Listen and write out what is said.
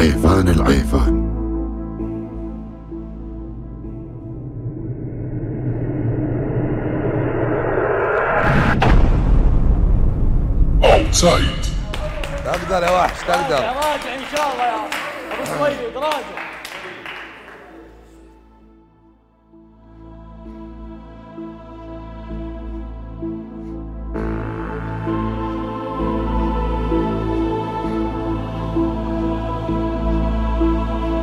عيفان العيفان اوتسايد تقدر يا وحش تقدر راجع راجع ان شاء الله يا ابو سويد راجع